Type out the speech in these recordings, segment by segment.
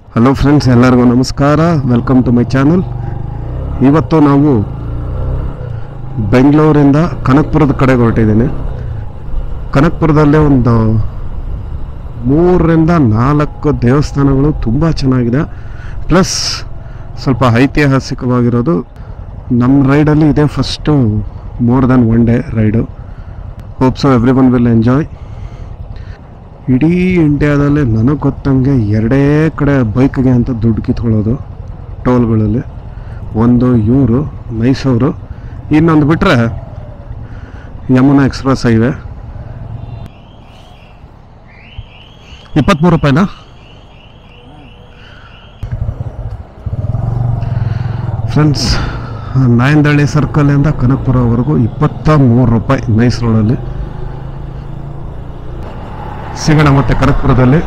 Hello friends ಎಲ್ಲರಿಗೂ ನಮಸ್ಕಾರ welcome to my channel ಇವತ್ತು ನಾವು ಬೆಂಗಳೂರಿಂದ ಕನಕಪುರದ ಕಡೆಗೆ ಹೊರಟಿದ್ದೀನಿ ಕನಕಪುರದಲ್ಲೇ ಒಂದು ಮೂರರಿಂದ ನಾಲ್ಕು ದೇವಸ್ಥಾನಗಳು ತುಂಬ ಚೆನ್ನಾಗಿದೆ ಪ್ಲಸ್ ಸ್ವಲ್ಪ ಐತಿಹಾಸಿಕವಾಗಿರೋದು ನಮ್ಮ ರೈಡಲ್ಲಿ ಇದೇ first more than one day ride hope so everyone will enjoy ಇಡೀ ಇಂಡಿಯಾದಲ್ಲಿ ನನಗೆ ಗೊತ್ತಂಗೆ ಎರಡೇ ಕಡೆ ಬೈಕ್ಗೆ ಅಂತ ದುಡ್ಡು ಕಿತ್ಕೊಳ್ಳೋದು ಟೋಲ್ಗಳಲ್ಲಿ ಒಂದು ಇವರು ಮೈಸೂರು ಇನ್ನೊಂದು ಬಿಟ್ಟರೆ ಯಮುನಾ ಎಕ್ಸ್ಪ್ರೆಸ್ ಹೈವೇ ಇಪ್ಪತ್ತ್ಮೂರು ರೂಪಾಯಿನಾ ಫ್ರೆಂಡ್ಸ್ ನಾಯಂದಹಳ್ಳಿ ಸರ್ಕಲಿಂದ ಕನಕಪುರವರೆಗೂ ಇಪ್ಪತ್ತ ಮೂರು ರೂಪಾಯಿ ನೈಸ್ ರೋಡಲ್ಲಿ ಸಿಗೋಣ ಮತ್ತೆ ಕನಕಪುರದಲ್ಲಿ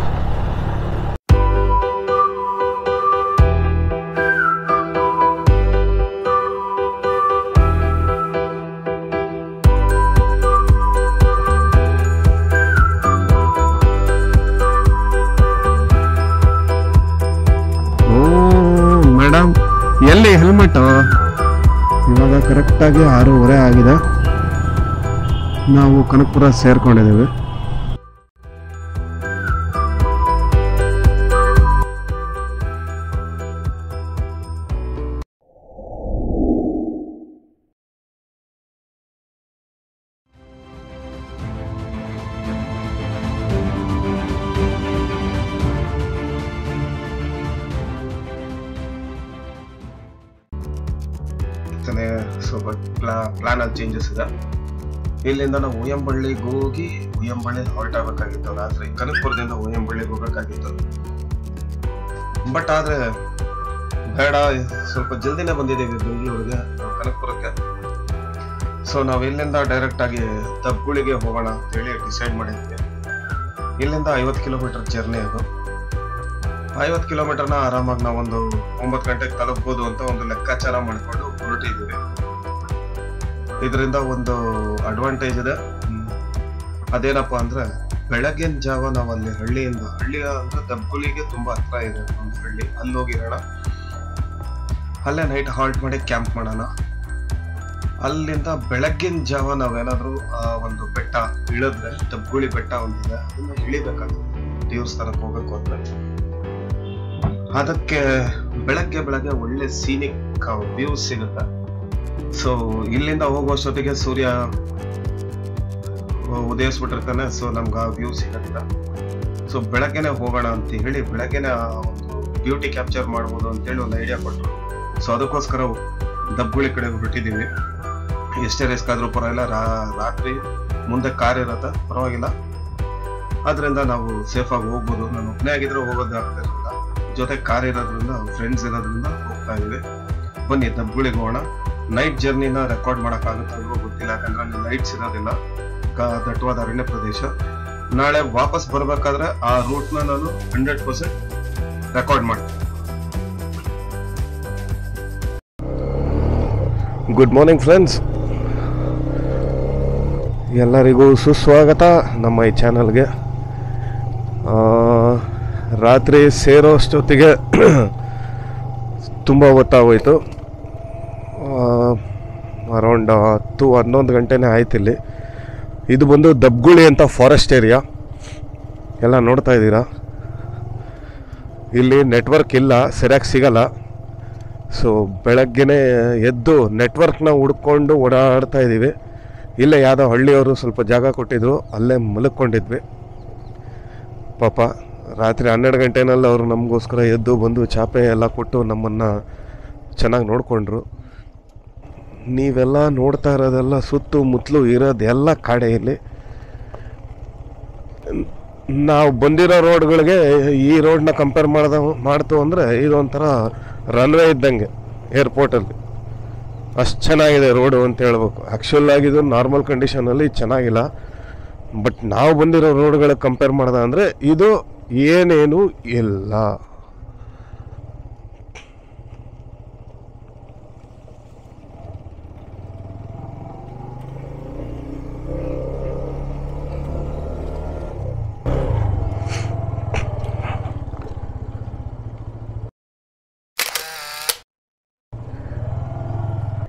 ಓ ಮೇಡಮ್ ಎಲ್ಲಿ ಹೆಲ್ಮೆಟ್ ಇವಾಗ ಕರೆಕ್ಟಾಗಿ ಆರೂವರೆ ಆಗಿದೆ ನಾವು ಕನಕಪುರ ಸೇರ್ಕೊಂಡಿದ್ದೀವಿ ತಾನೇ ಸ್ವಲ್ಪ ಪ್ಲಾ ಪ್ಲಾನ್ ಅಲ್ಲಿ ಚೇಂಜಸ್ ಇದೆ ಇಲ್ಲಿಂದ ನಾವು ಉಯ್ಯಂಬಳ್ಳಿಗೆ ಹೋಗಿ ಉಯ್ಯಂಬಳ್ಳಿ ಹಾಲ್ಟ್ ಆಗಬೇಕಾಗಿತ್ತು ರಾತ್ರಿ ಕನಕಪುರದಿಂದ ಉಯ್ಯಂಬಳ್ಳಿಗೆ ಹೋಗ್ಬೇಕಾಗಿತ್ತು ಬಟ್ ಆದ್ರೆ ಬೇಡ ಸ್ವಲ್ಪ ಜಲ್ದಿನೇ ಬಂದಿದ್ದೀವಿ ಬೆಂಗಳೂರಿಗೆ ಕನಕಪುರಕ್ಕೆ ಸೊ ನಾವು ಇಲ್ಲಿಂದ ಡೈರೆಕ್ಟ್ ಆಗಿ ತಬ್ಗುಳಿಗೆ ಹೋಗೋಣ ಅಂತ ಹೇಳಿ ಡಿಸೈಡ್ ಮಾಡಿದ್ವಿ ಇಲ್ಲಿಂದ ಐವತ್ತು ಕಿಲೋಮೀಟರ್ ಜರ್ನಿ ಅದು ಐವತ್ತು ಕಿಲೋಮೀಟರ್ನ ಆರಾಮಾಗಿ ನಾವೊಂದು ಒಂಬತ್ತು ಗಂಟೆಗೆ ತಲುಪ್ಬೋದು ಅಂತ ಒಂದು ಲೆಕ್ಕಾಚಾರ ಮಾಡಿಕೊಂಡು ಹೊರಟಿದ್ದೀವಿ ಇದರಿಂದ ಒಂದು ಅಡ್ವಾಂಟೇಜ್ ಇದೆ ಹ್ಮ್. ಅದೇನಪ್ಪ ಅಂದ್ರೆ ಬೆಳಗಿನ ಜಾವ ನಾವು ಅಲ್ಲಿ ಹಳ್ಳಿಯಿಂದ ಹಳ್ಳಿ ಅಂದ್ರೆ ದಬ್ಬುಲಿಗೆ ತುಂಬಾ ಹತ್ರ ಇದೆ ಒಂದು ಹಳ್ಳಿ ಅಲ್ಲಿ ಹೋಗಿರೋಣ ಅಲ್ಲೇ ನೈಟ್ ಹಾಲ್ಟ್ ಮಾಡಿ ಕ್ಯಾಂಪ್ ಮಾಡೋಣ ಅಲ್ಲಿಂದ ಬೆಳಗ್ಗಿನ ಜಾವ ನಾವೇನಾದ್ರೂ ಆ ಒಂದು ಬೆಟ್ಟ ಇಳಿದ್ರೆ ದಬ್ಬುಳಿ ಬೆಟ್ಟ ಒಂದಿದೆ ಅದನ್ನ ಇಳಿಬೇಕಾಗುತ್ತೆ ದೇವಸ್ಥಾನಕ್ಕೆ ಹೋಗ್ಬೇಕು ಅಂದ್ರೆ ಅದಕ್ಕೆ ಬೆಳಗ್ಗೆ ಬೆಳಗ್ಗೆ ಒಳ್ಳೆ ಸೀನಿಕ್ ವ್ಯೂ ಸಿಗುತ್ತೆ ಸೊ ಇಲ್ಲಿಂದ ಹೋಗುವಷ್ಟೊತ್ತಿಗೆ ಸೂರ್ಯ ಉದಯಿಸ್ಬಿಟ್ಟಿರ್ತಾನೆ ಸೊ ನಮ್ಗೆ ಆ ವ್ಯೂ ಸಿಗುತ್ತೆ ಸೊ ಬೆಳಗ್ಗೆನೆ ಹೋಗೋಣ ಅಂತ ಹೇಳಿ ಬೆಳಗ್ಗೆನೆ ಆ ಒಂದು ಬ್ಯೂಟಿ ಕ್ಯಾಪ್ಚರ್ ಮಾಡ್ಬೋದು ಅಂತೇಳಿ ಒಂದು ಐಡಿಯಾ ಕೊಟ್ಟರು ಸೊ ಅದಕ್ಕೋಸ್ಕರ ದಬ್ಬುಳಿ ಕಡೆ ಹೊರಟಿದ್ದೀವಿ ಎಷ್ಟೇ ರಿಸ್ಕ್ ಆದ್ರೂ ಪರವಾಗಿಲ್ಲ ರಾ- ರಾತ್ರಿ ಮುಂದೆ ಕಾರ್ ಇರತ್ತೆ ಪರವಾಗಿಲ್ಲ ಆದ್ರಿಂದ ನಾವು ಸೇಫ್ ಆಗಿ ಹೋಗ್ಬೋದು ನಾನು ಒಬ್ಬನೇ ಆಗಿದ್ರೆ ಹೋಗೋದೇ ಆಗ್ತಿರಲಿಲ್ಲ ಜೊತೆ ಕಾರ್ ಇರೋದ್ರಿಂದ ಫ್ರೆಂಡ್ಸ್ ಇರೋದ್ರಿಂದ ಹೋಗ್ತಾ ಇದೀವಿ ಬನ್ನಿ ದಬ್ಬುಳಿಗೆ ಹೋಗೋಣ ನೈಟ್ ಜರ್ನಿನ ರೆಕಾರ್ಡ್ ಮಾಡೋಕ್ಕಾಗುತ್ತಾ ಇಲ್ವೋ ಗೊತ್ತಿಲ್ಲ ಯಾಕಂದ್ರೆ ಅಲ್ಲಿ ಲೈಟ್ಸ್ ಇರೋದಿಲ್ಲ ಕ- ದಟ್ಟವಾದ ಅರಣ್ಯ ಪ್ರದೇಶ ನಾಳೆ ವಾಪಸ್ ಬರ್ಬೇಕಾದ್ರೆ ಆ ರೂಟ್ನ ನಾನು ಹಂಡ್ರೆಡ್ ಪರ್ಸೆಂಟ್ ರೆಕಾರ್ಡ್ ಮಾಡ್ತೀನಿ ಗುಡ್ ಮಾರ್ನಿಂಗ್ ಫ್ರೆಂಡ್ಸ್ ಎಲ್ಲರಿಗೂ ಸುಸ್ವಾಗತ ನಮ್ಮ ಈ ಚಾನಲ್ಗೆ ಆ, ರಾತ್ರಿ ಸೇರೋ ಅಷ್ಟೊತ್ತಿಗೆ ತುಂಬ ಹೊತ್ತಾಗೋಯ್ತು ಅರೌಂಡ್ ಹತ್ತು ಹನ್ನೊಂದು ಗಂಟೆನೇ ಆಯ್ತು ಇಲ್ಲಿ ಇದು ಬಂದು ದಬ್ಗುಳಿ ಅಂತ ಫಾರೆಸ್ಟ್ ಏರಿಯಾ ಎಲ್ಲ ನೋಡ್ತಾ ಇದ್ದೀರಾ ಇಲ್ಲಿ ನೆಟ್ವರ್ಕ್ ಇಲ್ಲ ಸರಿಯಾಗಿ ಸಿಗಲ್ಲ ಸೊ ಬೆಳಗ್ಗೆನೇ ಎದ್ದು ನೆಟ್ವರ್ಕ್ನ ಹುಡ್ಕೊಂಡು ಓಡಾಡ್ತಾ ಇದ್ದೀವಿ ಇಲ್ಲೇ ಯಾವುದೋ ಹಳ್ಳಿಯವರು ಸ್ವಲ್ಪ ಜಾಗ ಕೊಟ್ಟಿದ್ರು ಅಲ್ಲೇ ಮಲ್ಕೊಂಡಿದ್ವಿ ಪಾಪ ರಾತ್ರಿ ಹನ್ನೆರಡು ಗಂಟೆನಲ್ಲಿ ಅವರು ನಮಗೋಸ್ಕರ ಎದ್ದು ಬಂದು ಚಾಪೆ ಎಲ್ಲ ಕೊಟ್ಟು ನಮ್ಮನ್ನು ಚೆನ್ನಾಗಿ ನೋಡಿಕೊಂಡ್ರು ನೀವೆಲ್ಲ ನೋಡ್ತಾ ಇರೋದೆಲ್ಲ ಸುತ್ತು ಮುತ್ತಲು ಇರೋದೆಲ್ಲ ಕಾಡೆ ಇಲ್ಲಿ ನಾವು ಬಂದಿರೋ ರೋಡ್ಗಳಿಗೆ ಈ ರೋಡ್ನ ಕಂಪೇರ್ ಮಾಡ್ದ ಮಾಡ್ತು ಅಂದರೆ ಇದೊಂಥರ ರನ್ವೇ ಇದ್ದಂಗೆ ಏರ್ಪೋರ್ಟಲ್ಲಿ ಅಷ್ಟು ಚೆನ್ನಾಗಿದೆ ರೋಡು ಅಂತ ಹೇಳ್ಬೇಕು ಆ್ಯಕ್ಚುಲ್ ಆಗಿ ಇದು ನಾರ್ಮಲ್ ಕಂಡೀಷನಲ್ಲಿ ಚೆನ್ನಾಗಿಲ್ಲ ಬಟ್ ನಾವು ಬಂದಿರೋ ರೋಡ್ಗಳಿಗೆ ಕಂಪೇರ್ ಮಾಡ್ದ ಅಂದರೆ ಇದು ಏನೇನು ಇಲ್ಲ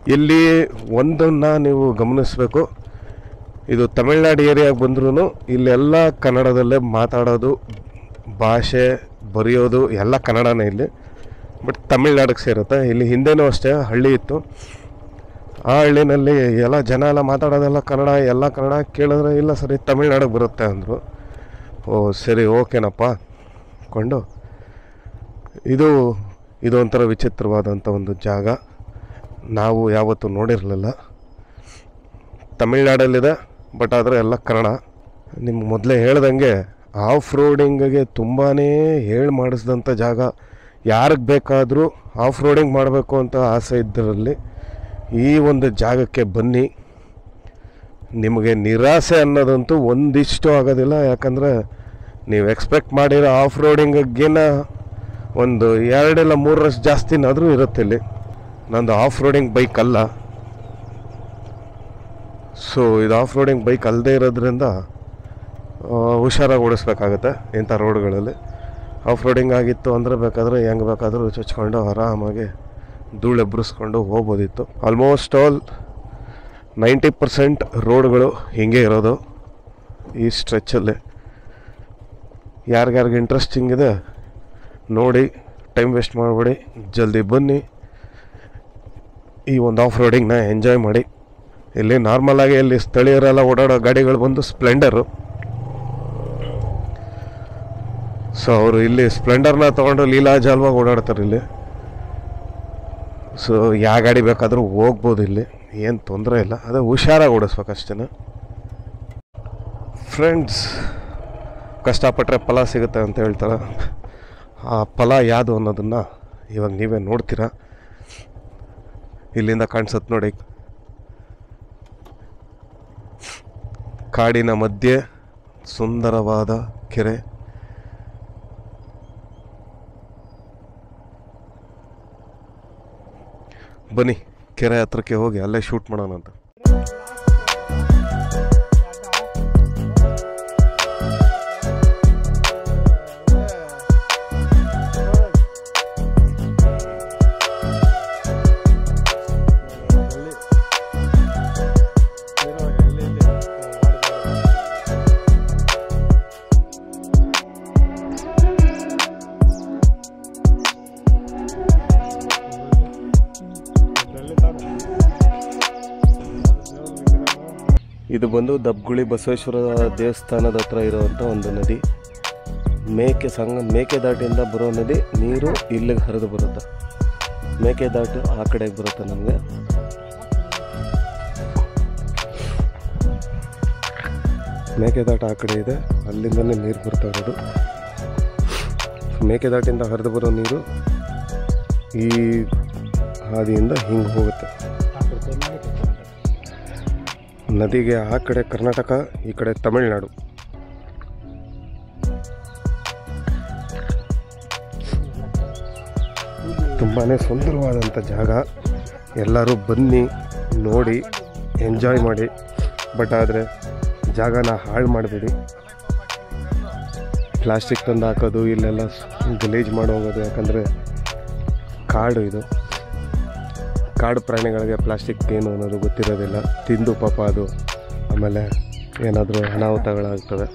ಇಲ್ಲಿ ಒಂದನ್ನು ನೀವು ಗಮನಿಸಬೇಕು ಇದು ತಮಿಳ್ನಾಡು ಏರಿಯಾಗೆ ಬಂದ್ರೂ ಇಲ್ಲೆಲ್ಲ ಕನ್ನಡದಲ್ಲೇ ಮಾತಾಡೋದು ಭಾಷೆ ಬರೆಯೋದು ಎಲ್ಲ ಕನ್ನಡನೇ ಇಲ್ಲಿ ಬಟ್ ತಮಿಳ್ನಾಡಿಗೆ ಸೇರುತ್ತೆ ಇಲ್ಲಿ ಹಿಂದೆನೂ ಅಷ್ಟೇ ಹಳ್ಳಿ ಇತ್ತು ಆ ಹಳ್ಳಿನಲ್ಲಿ ಎಲ್ಲ ಜನ ಎಲ್ಲ ಮಾತಾಡೋದೆಲ್ಲ ಕನ್ನಡ ಎಲ್ಲ ಕನ್ನಡ ಕೇಳಿದ್ರೆ ಇಲ್ಲ ಸರಿ ತಮಿಳ್ನಾಡಿಗೆ ಬರುತ್ತೆ ಅಂದರು ಓ ಸರಿ ಓಕೆನಪ್ಪ ಕೊಂಡು ಇದು ಇದು ಒಂಥರ ವಿಚಿತ್ರವಾದಂಥ ಒಂದು ಜಾಗ ನಾವು ಯಾವತ್ತೂ ನೋಡಿರಲಿಲ್ಲ ತಮಿಳ್ನಾಡಲ್ಲಿದೆ ಬಟ್ ಆದರೆ ಎಲ್ಲ ಕನ್ನಡ ನಿಮ್ಗೆ ಮೊದಲೇ ಹೇಳ್ದಂಗೆ ಆಫ್ ರೋಡಿಂಗಿಗೆ ತುಂಬಾ ಹೇಳಿ ಮಾಡಿಸಿದಂಥ ಜಾಗ ಯಾರಿಗೆ ಬೇಕಾದರೂ ಆಫ್ ರೋಡಿಂಗ್ ಮಾಡಬೇಕು ಅಂತ ಆಸೆ ಇದ್ದರಲ್ಲಿ ಈ ಒಂದು ಜಾಗಕ್ಕೆ ಬನ್ನಿ ನಿಮಗೆ ನಿರಾಸೆ ಅನ್ನೋದಂತೂ ಒಂದಿಷ್ಟು ಆಗೋದಿಲ್ಲ ಯಾಕಂದರೆ ನೀವು ಎಕ್ಸ್ಪೆಕ್ಟ್ ಮಾಡಿರೋ ಆಫ್ ರೋಡಿಂಗಿಗಿನ ಒಂದು ಎರಡಿಲ್ಲ ಮೂರರಷ್ಟು ಜಾಸ್ತಿನಾದರೂ ಇರುತ್ತೆ ಇಲ್ಲಿ ನಂದು ಆಫ್ ರೋಡಿಂಗ್ ಬೈಕ್ ಅಲ್ಲ ಸೊ ಇದು ಆಫ್ ರೋಡಿಂಗ್ ಬೈಕ್ ಅಲ್ಲದೆ ಇರೋದ್ರಿಂದ ಆ, ಹುಷಾರಾಗಿ ಓಡಿಸ್ಬೇಕಾಗತ್ತೆ ಇಂಥ ರೋಡ್ಗಳಲ್ಲಿ ಆಫ್ ರೋಡಿಂಗ್ ಆಗಿತ್ತು ಅಂದರೆ ಬೇಕಾದರೆ ಹೆಂಗೆ ಬೇಕಾದರೂ ಚುಚ್ಕೊಂಡು ಆರಾಮಾಗಿ ಧೂಳು ಎಬ್ಬರಿಸ್ಕೊಂಡು ಹೋಗ್ಬೋದಿತ್ತು ಆಲ್ಮೋಸ್ಟ್ ಆಲ್ ನೈಂಟಿ ಪರ್ಸೆಂಟ್ ರೋಡ್ಗಳು ಹಿಂಗೆ ಇರೋದು ಈ ಸ್ಟ್ರೆಚ್ಚಲ್ಲಿ ಯಾರಿಗ್ಯಾರಿಗೆ ಇಂಟ್ರೆಸ್ಟಿಂಗ್ ಇದೆ ನೋಡಿ ಟೈಮ್ ವೇಸ್ಟ್ ಮಾಡಬೇಡಿ ಜಲ್ದಿ ಬನ್ನಿ ಈ ಒಂದು ಆಫ್ ರೋಡಿಂಗ್ನ ಎಂಜಾಯ್ ಮಾಡಿ ಇಲ್ಲಿ ನಾರ್ಮಲಾಗಿ ಇಲ್ಲಿ ಸ್ಥಳೀಯರೆಲ್ಲ ಓಡಾಡೋ ಗಾಡಿಗಳು ಬಂದು ಸ್ಪ್ಲೆಂಡರು ಸೊ ಅವರು ಇಲ್ಲಿ ಸ್ಪ್ಲೆಂಡರ್ನ ತೊಗೊಂಡು ಲೀಲಾಜಾಲ್ವಾಗಿ ಓಡಾಡ್ತಾರೆ ಇಲ್ಲಿ ಸೊ ಯಾವ ಗಾಡಿ ಬೇಕಾದರೂ ಹೋಗ್ಬೋದು ಇಲ್ಲಿ ಏನು ತೊಂದರೆ ಇಲ್ಲ ಅದೇ ಹುಷಾರಾಗಿ ಓಡಿಸ್ಬೇಕು ಅಷ್ಟೇ ಫ್ರೆಂಡ್ಸ್ ಕಷ್ಟಪಟ್ಟರೆ ಫಲ ಸಿಗುತ್ತೆ ಅಂತ ಹೇಳ್ತಾರೆ ಆ ಫಲ ಯಾವುದು ಅನ್ನೋದನ್ನು ಇವಾಗ ನೀವೇ ನೋಡ್ತೀರಾ ಇಲ್ಲಿಂದ ಕಾಣಿಸುತ್ತೆ ನೋಡಿ ಕಾಡಿನ ಮಧ್ಯೆ ಸುಂದರವಾದ ಕೆರೆ ಬನ್ನಿ ಕೆರೆ ಹತ್ರಕ್ಕೆ ಹೋಗಿ ಅಲ್ಲೇ ಶೂಟ್ ಮಾಡೋಣ ಅಂತ ಇದು ಬಂದು ದಬ್ಗುಳಿ ಬಸವೇಶ್ವರ ದೇವಸ್ಥಾನದ ಹತ್ರ ಇರುವಂಥ ಒಂದು ನದಿ ಮೇಕೆ ಸಂಗ ಮೇಕೆದಾಟಿಂದ ಬರೋ ನದಿ ನೀರು ಇಲ್ಲಿಗೆ ಹರಿದು ಬರುತ್ತೆ ಮೇಕೆದಾಟು ಆ ಕಡೆಗೆ ಬರುತ್ತೆ ನಮಗೆ ಮೇಕೆದಾಟ ಆ ಕಡೆ ಇದೆ ಅಲ್ಲಿಂದನೇ ನೀರು ಬರ್ತಾ ಇರೋದು ಮೇಕೆದಾಟಿಂದ ಹರಿದು ಬರೋ ನೀರು ಈ ಹಾದಿಯಿಂದ ಹಿಂಗೆ ಹೋಗುತ್ತೆ ನದಿಗೆ ಆ ಕಡೆ ಕರ್ನಾಟಕ ಈ ಕಡೆ ತಮಿಳುನಾಡು ತುಂಬಾ ಸುಂದರವಾದಂಥ ಜಾಗ ಎಲ್ಲರೂ ಬನ್ನಿ ನೋಡಿ ಎಂಜಾಯ್ ಮಾಡಿ ಬಟ್ ಆದರೆ ಜಾಗನ ಹಾಳು ಮಾಡಬೇಡಿ ಪ್ಲಾಸ್ಟಿಕ್ ತಂದು ಹಾಕೋದು ಇಲ್ಲೆಲ್ಲ ಗಲೀಜು ಮಾಡಿ ಹೋಗೋದು ಯಾಕಂದರೆ ಕಾಡು ಇದು ಕಾಡು ಪ್ರಾಣಿಗಳಿಗೆ ಪ್ಲಾಸ್ಟಿಕ್ ಏನು ಅನ್ನೋದು ಗೊತ್ತಿರೋದಿಲ್ಲ ತಿಂದು ಪಾಪ ಅದು ಆಮೇಲೆ ಏನಾದರೂ ಅನಾಹುತಗಳಾಗ್ತವೆ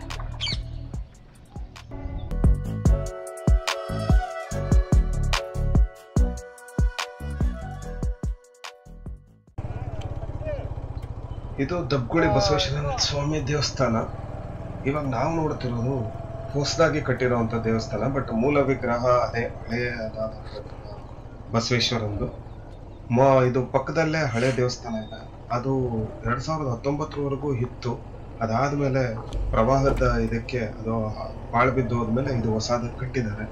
ಇದು ದಬ್ಗುಳಿ ಬಸವೇಶ್ವರ ಸ್ವಾಮಿ ದೇವಸ್ಥಾನ ಇವಾಗ ನಾವು ನೋಡ್ತಿರೋದು ಹೊಸದಾಗಿ ಕಟ್ಟಿರೋಂಥ ದೇವಸ್ಥಾನ ಬಟ್ ಮೂಲ ವಿಗ್ರಹ ಅದೇ ಹಳೆಯದಾದ ಬಸವೇಶ್ವರಂದು ಮ ಇದು ಪಕ್ಕದಲ್ಲೇ ಹಳೆ ದೇವಸ್ಥಾನ ಇದೆ ಅದು ಎರಡ್ ಸಾವಿರದ ಹತ್ತೊಂಬತ್ತರವರೆಗೂ ಇತ್ತು ಅದಾದ್ಮೇಲೆ ಪ್ರವಾಹದ ಇದಕ್ಕೆ ಅದು ಪಾಳು ಬಿದ್ದು ಹೋದ್ಮೇಲೆ ಇದು ಹೊಸದ ಕಟ್ಟಿದ್ದಾರೆ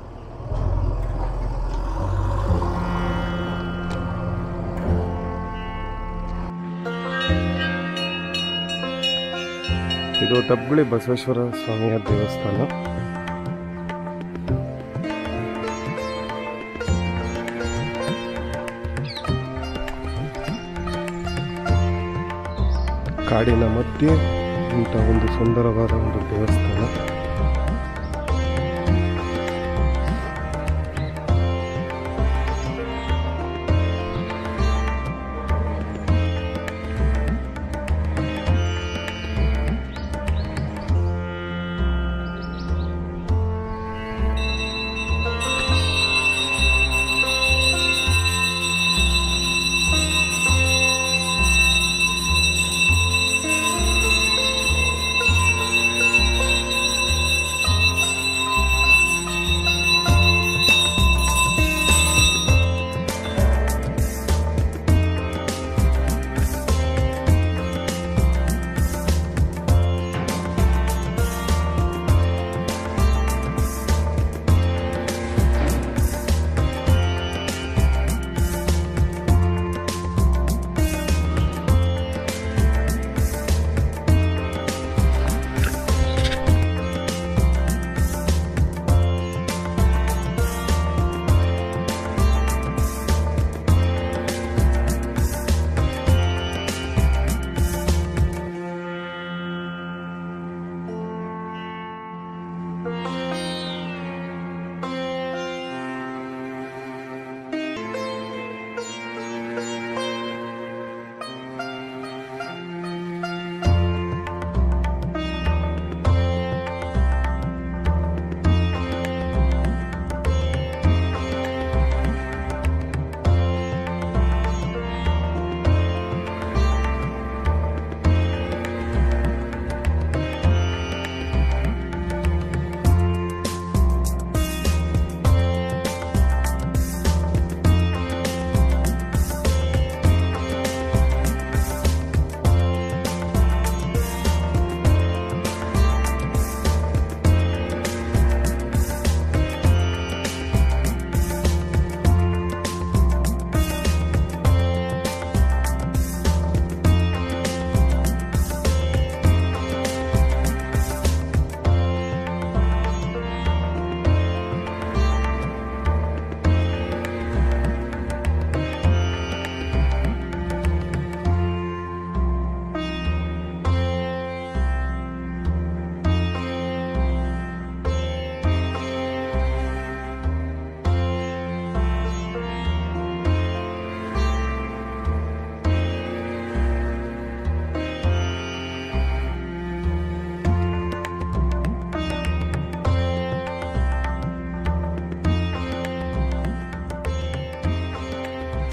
ಇದು ದಬ್ಗುಳಿ ಬಸವೇಶ್ವರ ಸ್ವಾಮಿಯ ದೇವಸ್ಥಾನ ಕಾಡಿನ ಮಧ್ಯೆ ಇಂಥ ಒಂದು ಸುಂದರವಾದ ಒಂದು ದೇವಸ್ಥಾನ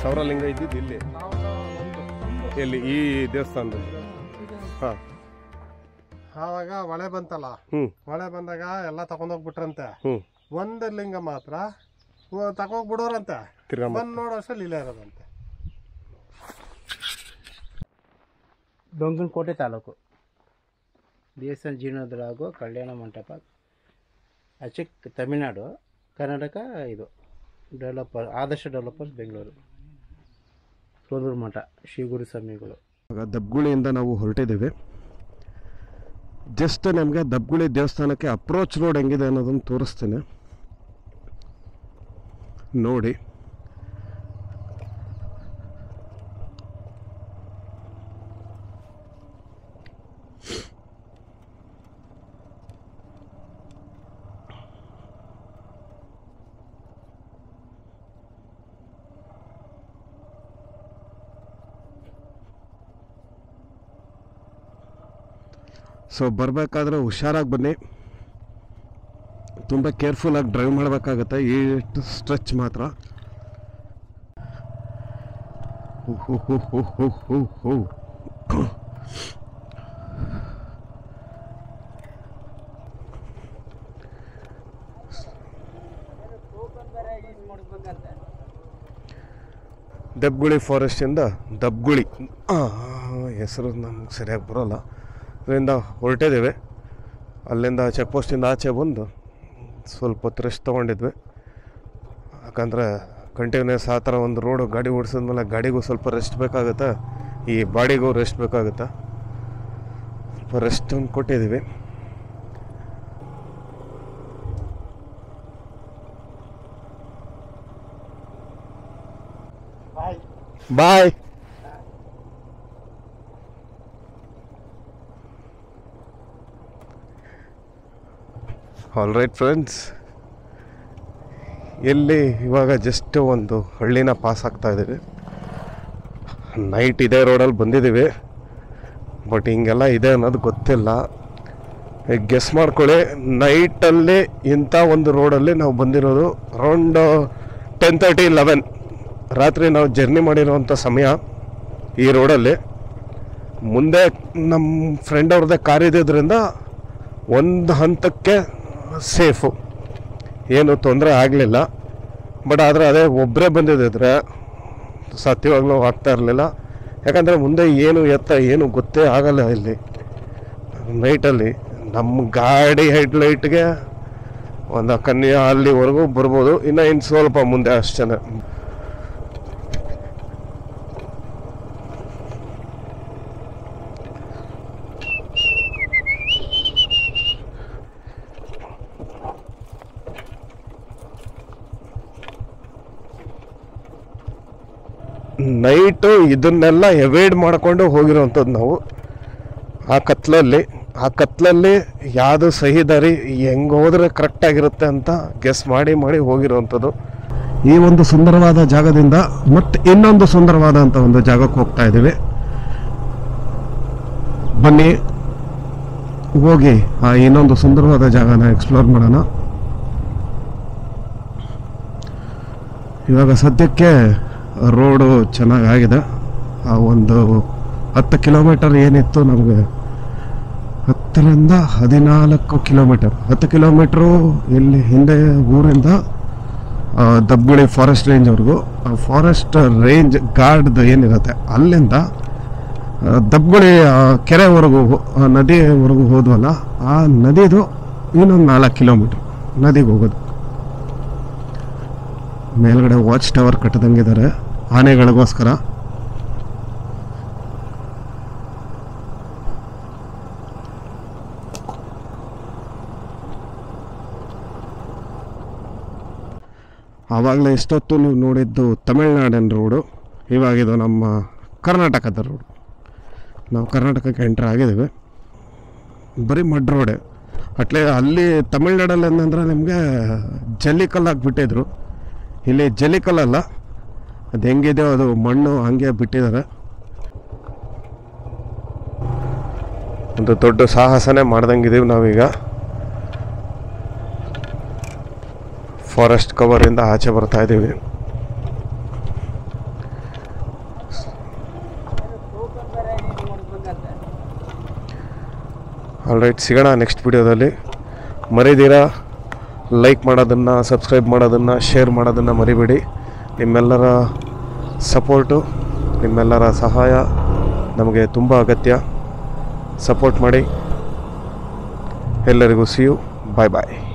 ಸೌರಲಿಂಗ ಇದ್ದಿದ್ದು ಇಲ್ಲಿ ಎಲ್ಲಿ ಈ ದೇವಸ್ಥಾನದಲ್ಲಿ ಹಾಂ ಆವಾಗ ಮಳೆ ಬಂತಲ್ಲ ಹ್ಞೂ ಮಳೆ ಬಂದಾಗ ಎಲ್ಲ ತಗೊಂಡೋಗ್ಬಿಟ್ರಂತೆ ಹ್ಞೂ ಒಂದ್ ಲಿಂಗ ಮಾತ್ರ ತಗೋಗ್ಬಿಡೋರಂತೆ ತಿರ್ಗಾ ಮತ್ತೆ. ಬಂದ್ ನೋಡೋ ಅಷ್ಟರಲ್ಲಿ ಇಲ್ಲೇ ಇರೋದಂತೆ ಡೊಂಗನಕೋಟೆ ತಾಲೂಕು ದೇವಸ್ಥಾನ ಜೀರ್ಣೋದ್ಧಾರ ಹಾಗೂ ಕಲ್ಯಾಣ ಮಂಟಪ ಆಚೆ ತಮಿಳ್ನಾಡು ಕರ್ನಾಟಕ ಇದು ಡೆವಲಪರ್ ಆದರ್ಶ ಡೆವಲಪರ್ಸ್ ಬೆಂಗಳೂರು ಸೋದೂರು ಮಠ ಶ್ರೀ ಗುರು ಸ್ವಾಮಿಗಳು ಇವಾಗ ದಬ್ಗುಳಿಯಿಂದ ನಾವು ಹೊರಟಿದ್ದೀವಿ ಜಸ್ಟ್ ನಮಗೆ ದಬ್ಗುಳಿ ದೇವಸ್ಥಾನಕ್ಕೆ ಅಪ್ರೋಚ್ ರೋಡ್ ಹೆಂಗಿದೆ ಅನ್ನೋದನ್ನು ತೋರಿಸ್ತೀನಿ ನೋಡಿ ಸೊ ಬರಬೇಕಾದ್ರೆ ಹುಷಾರಾಗಿ ಬನ್ನಿ ತುಂಬ ಕೇರ್ಫುಲ್ಲಾಗಿ ಡ್ರೈವ್ ಮಾಡಬೇಕಾಗತ್ತೆ ಈ ಸ್ಟ್ರೆಚ್ ಮಾತ್ರ ಹೋ, ಹೋ, ಹೋ, ಹೋ, ಹೋ, ಹೋ, ಹೋ. ದಬ್ಗುಳಿ ಫಾರೆಸ್ಟಿಂದ ದಬ್ಗುಳಿ ಆ, ಹೆಸರು ನಮ್ಗೆ ಸರಿಯಾಗಿ ಬರೋಲ್ಲ ಅದರಿಂದ ಹೊರಟಿದ್ದೇವೆ ಅಲ್ಲಿಂದ ಚೆಕ್ ಪೋಸ್ಟಿಂದ ಆಚೆ ಬಂದು ಸ್ವಲ್ಪ ಹೊತ್ತು ರೆಸ್ಟ್ ತೊಗೊಂಡಿದ್ವಿ ಯಾಕಂದರೆ ಕಂಟಿನ್ಯೂಸ್ ಆ ಥರ ಒಂದು ರೋಡು ಗಾಡಿ ಓಡಿಸಿದ್ಮೇಲೆ ಗಾಡಿಗೂ ಸ್ವಲ್ಪ ರೆಸ್ಟ್ ಬೇಕಾಗುತ್ತೆ ಈ ಬಾಡಿಗೂ ರೆಸ್ಟ್ ಬೇಕಾಗುತ್ತೆ ಸ್ವಲ್ಪ ರೆಸ್ಟ್ ಕೊಟ್ಟಿದ್ದೀವಿ ಬಾಯ್ ಆಲ್ ರೈಟ್ ಫ್ರೆಂಡ್ಸ್ ಎಲ್ಲಿ ಇವಾಗ ಜಸ್ಟ್ ಒಂದು ಹಳ್ಳಿನ ಪಾಸ್ ಆಗ್ತಾ ಇದ್ದೀವಿ ನೈಟ್ ಇದೇ ರೋಡಲ್ಲಿ ಬಂದಿದ್ದೀವಿ ಬಟ್ ಹಿಂಗೆಲ್ಲ ಇದೆ ಅನ್ನೋದು ಗೊತ್ತಿಲ್ಲ ಗೆಸ್ ಮಾಡ್ಕೊಳ್ಳಿ ನೈಟಲ್ಲಿ ಇಂಥ ಒಂದು ರೋಡಲ್ಲಿ ನಾವು ಬಂದಿರೋದು ಅರೌಂಡ್ ಟೆನ್ ತರ್ಟಿ ಲೆವೆನ್ ರಾತ್ರಿ ನಾವು ಜರ್ನಿ ಮಾಡಿರೋವಂಥ ಸಮಯ ಈ ರೋಡಲ್ಲಿ ಮುಂದೆ ನಮ್ಮ ಫ್ರೆಂಡ್ ಅವ್ರದ್ದೇ ಕಾರ್ ಇದ್ದಿದ್ದರಿಂದ ಒಂದು ಹಂತಕ್ಕೆ ಸೇಫು ಏನು ತೊಂದರೆ ಆಗಲಿಲ್ಲ ಬಟ್ ಆದರೆ ಅದೇ ಒಬ್ಬರೇ ಬಂದಿದ್ದಿದ್ರೆ ಸತ್ಯವಾಗ್ಲೂ ಆಗ್ತಾ ಇರಲಿಲ್ಲ ಯಾಕಂದರೆ ಮುಂದೆ ಏನು ಎತ್ತ ಏನು ಗೊತ್ತೇ ಆಗಲ್ಲ ಇಲ್ಲಿ ನೈಟಲ್ಲಿ ನಮ್ಮ ಗಾಡಿ ಹೆಡ್ಲೈಟ್ಗೆ ಒಂದು ಕನ್ಯಾ ಅಲ್ಲಿವರೆಗೂ ಬರ್ಬೋದು ಇನ್ನು ಇನ್ನು ಸ್ವಲ್ಪ ಮುಂದೆ ಅಷ್ಟೇ ನೈಟು ಇದನ್ನೆಲ್ಲ ಎವೈಡ್ ಮಾಡಿಕೊಂಡು ಹೋಗಿರೋವಂಥದ್ದು ನಾವು ಆ ಕತ್ಲಲ್ಲಿ ಆ ಕತ್ಲಲ್ಲಿ ಯಾವುದು ಸಹಿ ದಾರಿ ಹೆಂಗೆ ಹೋದ್ರೆ ಕರೆಕ್ಟಾಗಿರುತ್ತೆ ಅಂತ ಗೆಸ್ ಮಾಡಿ ಮಾಡಿ ಹೋಗಿರೋವಂಥದ್ದು ಈ ಒಂದು ಸುಂದರವಾದ ಜಾಗದಿಂದ ಮತ್ತೆ ಇನ್ನೊಂದು ಸುಂದರವಾದಂಥ ಒಂದು ಜಾಗಕ್ಕೆ ಹೋಗ್ತಾ ಇದ್ದೀವಿ ಬನ್ನಿ ಹೋಗಿ ಆ ಇನ್ನೊಂದು ಸುಂದರವಾದ ಜಾಗನ ಎಕ್ಸ್ಪ್ಲೋರ್ ಮಾಡೋಣ ಇವಾಗ ಸದ್ಯಕ್ಕೆ ರೋಡು ಚೆನ್ನಾಗಾಗಿದೆ ಆ ಒಂದು ಹತ್ತು ಕಿಲೋಮೀಟರ್ ಏನಿತ್ತು ನಮಗೆ ಹತ್ತರಿಂದ ಹದಿನಾಲ್ಕು ಕಿಲೋಮೀಟರ್ ಹತ್ತು ಕಿಲೋಮೀಟ್ರು ಇಲ್ಲಿ ಹಿಂದೆ ಊರಿಂದ ಆ, ದಬ್ಬುಳಿ ಫಾರೆಸ್ಟ್ ರೇಂಜ್ವರೆಗೂ ಆ ಫಾರೆಸ್ಟ್ ರೇಂಜ್ ಗಾರ್ಡ್ದು ಏನಿರುತ್ತೆ ಅಲ್ಲಿಂದ ಆ, ದಬ್ಬುಳಿ ಆ, ಕೆರೆವರೆಗೂ ಹೋ- ಆ, ನದಿವರೆಗೂ ಹೋದ್ವಲ್ಲ ಆ ನದಿದು ಇನ್ನೊಂದು ನಾಲ್ಕು ಕಿಲೋಮೀಟ್ರ್ ನದಿಗೆ ಹೋಗೋದು ಮೇಲ್ಗಡೆ ವಾಚ್ ಟವರ್ ಕಟ್ಟದಂಗಿದ್ದಾರೆ ಆನೆಗಳಿಗೋಸ್ಕರ ಆವಾಗಲೇ ಎಷ್ಟೊತ್ತು ನೀವು ನೋಡಿದ್ದು ತಮಿಳ್ನಾಡಿನ ರೋಡು ಇವಾಗಿದು ನಮ್ಮ ಕರ್ನಾಟಕದ ರೋಡು ನಾವು ಕರ್ನಾಟಕಕ್ಕೆ ಎಂಟ್ರ್ ಆಗಿದ್ದೀವಿ ಬರೀ ಮಡ್ ರೋಡೆ ಅಟ್ಲೇ ಅಲ್ಲಿ ತಮಿಳ್ನಾಡಲ್ಲಿ ಏನಂದ್ರೆ ನಿಮಗೆ ಜಲ್ಲಿಕಲ್ಲು ಹಾಕ್ಬಿಟ್ಟಿದ್ರು ಇಲ್ಲಿ ಜಲ್ಲಿಕಲ್ಲಲ್ಲ ಅದು ಹೆಂಗಿದೆ ಅದು ಮಣ್ಣು ಹಂಗೆ ಬಿಟ್ಟಿದ್ದಾರೆ ಒಂದು ದೊಡ್ಡ ಸಾಹಸನೇ ಮಾಡ್ದಂಗಿದ್ದೀವಿ ನಾವೀಗ ಫಾರೆಸ್ಟ್ ಕವರಿಂದ ಆಚೆ ಬರ್ತಾ ಇದ್ದೀವಿ ಆಲ್ರೈಟ್ ಸಿಗೋಣ ನೆಕ್ಸ್ಟ್ ವಿಡಿಯೋದಲ್ಲಿ ಮರಿದಿರಾ ಲೈಕ್ ಮಾಡೋದನ್ನು ಸಬ್ಸ್ಕ್ರೈಬ್ ಮಾಡೋದನ್ನು ಶೇರ್ ಮಾಡೋದನ್ನು ಮರಿಬೇಡಿ ನಿಮ್ಮೆಲ್ಲರ ಸಪೋರ್ಟು ನಿಮ್ಮೆಲ್ಲರ ಸಹಾಯ ನಮಗೆ ತುಂಬ ಅಗತ್ಯ ಸಪೋರ್ಟ್ ಮಾಡಿ ಎಲ್ಲರಿಗೂ ಸಿ ಯು ಬಾಯ್ ಬಾಯ್